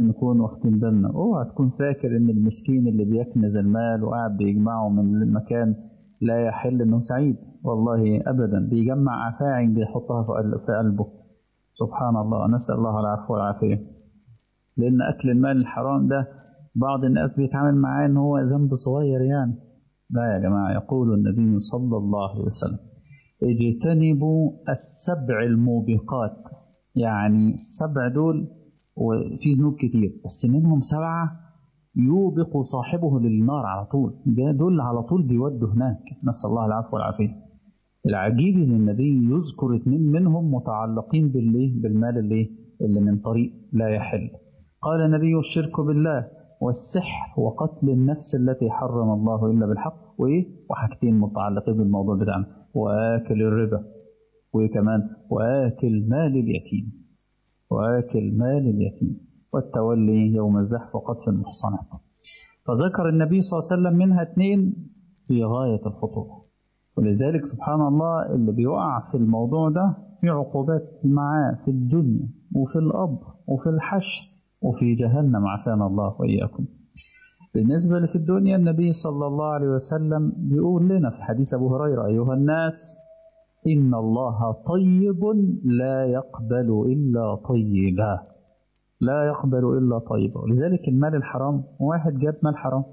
نكون واخدين بالنا اوعى تكون فاكر ان المسكين اللي بيكنز المال وقاعد بيجمعه من مكان لا يحل انه سعيد والله ابدا بيجمع افاعي بيحطها في قلبه سبحان الله نسال الله العفو والعافيه لان اكل المال الحرام ده بعض الناس بيتعامل معاه ان هو ذنب صغير يعني لا يا جماعه يقول النبي صلى الله عليه وسلم اجتنبوا السبع الموبقات يعني السبع دول وفي ذنوب كتير بس منهم سبعة يوبق صاحبه للنار على طول ده دول على طول بيودوا هناك نسأل الله العفو والعافية العجيب ان النبي يذكر اثنين منهم متعلقين بالليه بالمال اللي اللي من طريق لا يحل قال النبي الشرك بالله والسحر وقتل النفس التي حرم الله الا بالحق وايه وحاجتين متعلقين بالموضوع بتاعنا واكل الربا وايه كمان واكل مال اليتيم واكل مال اليتيم والتولي يوم الزحف وقتل المحصنات فذكر النبي صلى الله عليه وسلم منها اثنين في غاية الخطورة ولذلك سبحان الله اللي بيقع في الموضوع ده في عقوبات معاه في الدنيا وفي الأرض وفي الحشر وفي جهنم عافانا الله وإياكم بالنسبة لفي الدنيا النبي صلى الله عليه وسلم بيقول لنا في حديث أبو هريرة أيها الناس إن الله طيب لا يقبل إلا طيبا لا يقبل إلا طيبا ولذلك المال الحرام واحد جاب مال حرام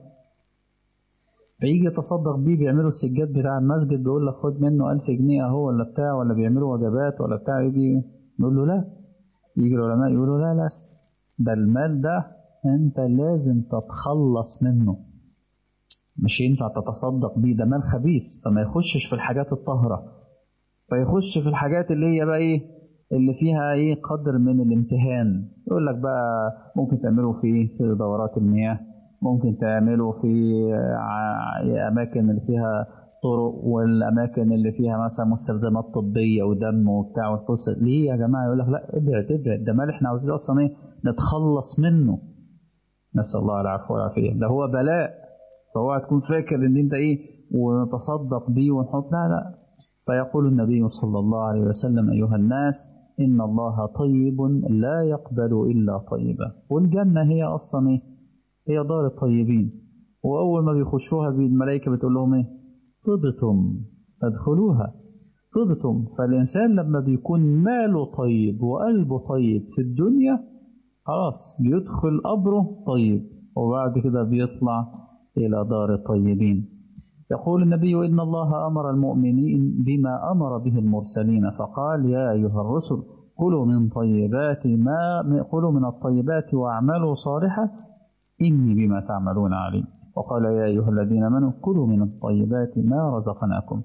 فيجي يتصدق بيه بيعملوا السجاد بتاع المسجد بيقول لك خد منه ألف جنيه أهو ولا بتاع ولا بيعملوا وجبات ولا بتاع يجي نقول له لا يجي العلماء يقولوا لا لا ده المال ده أنت لازم تتخلص منه مش ينفع تتصدق بيه ده مال خبيث فما يخشش في الحاجات الطاهرة فيخش في الحاجات اللي هي بقى ايه اللي فيها ايه قدر من الامتهان يقول لك بقى ممكن تعمله في في دورات المياه ممكن تعمله في اماكن اللي فيها طرق والاماكن اللي فيها مثلا مستلزمات طبيه ودم وبتاع والقصه ليه يا جماعه يقول لك لا ابعد ابعد ده مال احنا عاوزين اصلا ايه نتخلص منه نسال الله العفو والعافيه ده هو بلاء فهو تكون فاكر ان انت ايه ونتصدق بيه ونحط لا لا فيقول النبي صلى الله عليه وسلم أيها الناس إن الله طيب لا يقبل إلا طيبا والجنة هي أصلا إيه؟ هي دار الطيبين وأول ما بيخشوها الملائكة بتقول لهم إيه طبتم فادخلوها طبتم فالإنسان لما بيكون ماله طيب وقلبه طيب في الدنيا خلاص بيدخل قبره طيب وبعد كده بيطلع إلى دار الطيبين يقول النبي إن الله أمر المؤمنين بما أمر به المرسلين فقال يا أيها الرسل كلوا من طيبات ما كلوا من الطيبات واعملوا صالحا إني بما تعملون عليم وقال يا أيها الذين آمنوا كلوا من الطيبات ما رزقناكم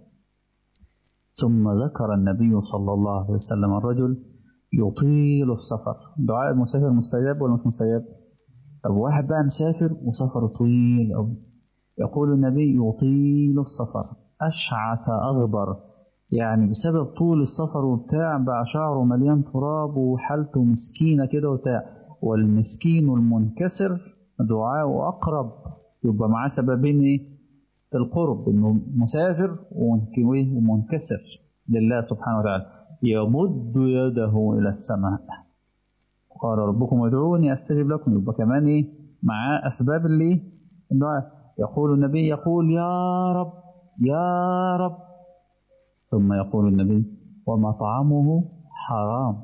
ثم ذكر النبي صلى الله عليه وسلم الرجل يطيل السفر دعاء المسافر مستجاب ولا مش مستجاب طب واحد بقى مسافر وسفره طويل أوي يقول النبي يطيل السفر أشعث أغبر يعني بسبب طول السفر وبتاع بقى شعره مليان تراب وحالته مسكينة كده وبتاع والمسكين المنكسر دعاءه أقرب يبقى معاه سببين إيه؟ القرب إنه مسافر ومنكسر لله سبحانه وتعالى يمد يده إلى السماء قال ربكم ادعوني أستجب لكم يبقى كمان إيه معاه أسباب اللي الدعاء يقول النبي يقول يا رب يا رب ثم يقول النبي ومطعمه حرام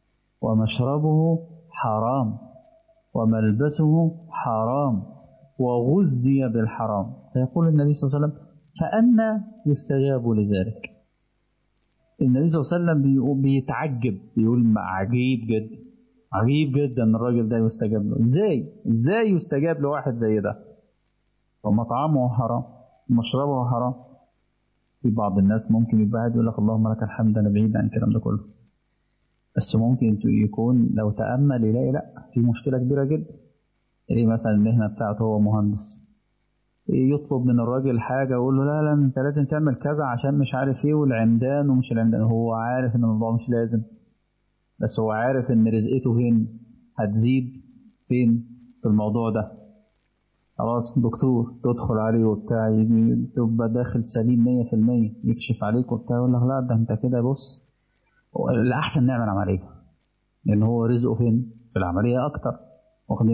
ومشربه حرام وملبسه حرام وغذي بالحرام فيقول النبي صلى الله عليه وسلم فأنا يستجاب لذلك النبي صلى الله عليه وسلم بيتعجب بيقول عجيب جدا عجيب جدا ان الراجل ده يستجاب له ازاي ازاي يستجاب لواحد زي ده ومطعمه حرام ومشربه حرام في بعض الناس ممكن يبقى قاعد يقول لك اللهم لك الحمد انا بعيد عن الكلام ده كله بس ممكن يكون لو تامل يلاقي لا في مشكله كبيره جدا ايه مثلا المهنه بتاعته هو مهندس إيه يطلب من الراجل حاجه يقول له لا لا انت لازم تعمل كذا عشان مش عارف ايه والعمدان ومش العمدان هو عارف ان الموضوع مش لازم بس هو عارف ان رزقته فين هتزيد فين في الموضوع ده خلاص دكتور تدخل عليه وبتاع يجي تبقى داخل سليم 100% يكشف عليك وبتاع يقول لك لا ده انت كده بص الأحسن نعمل عملية لأن هو رزقه فين؟ في العملية أكتر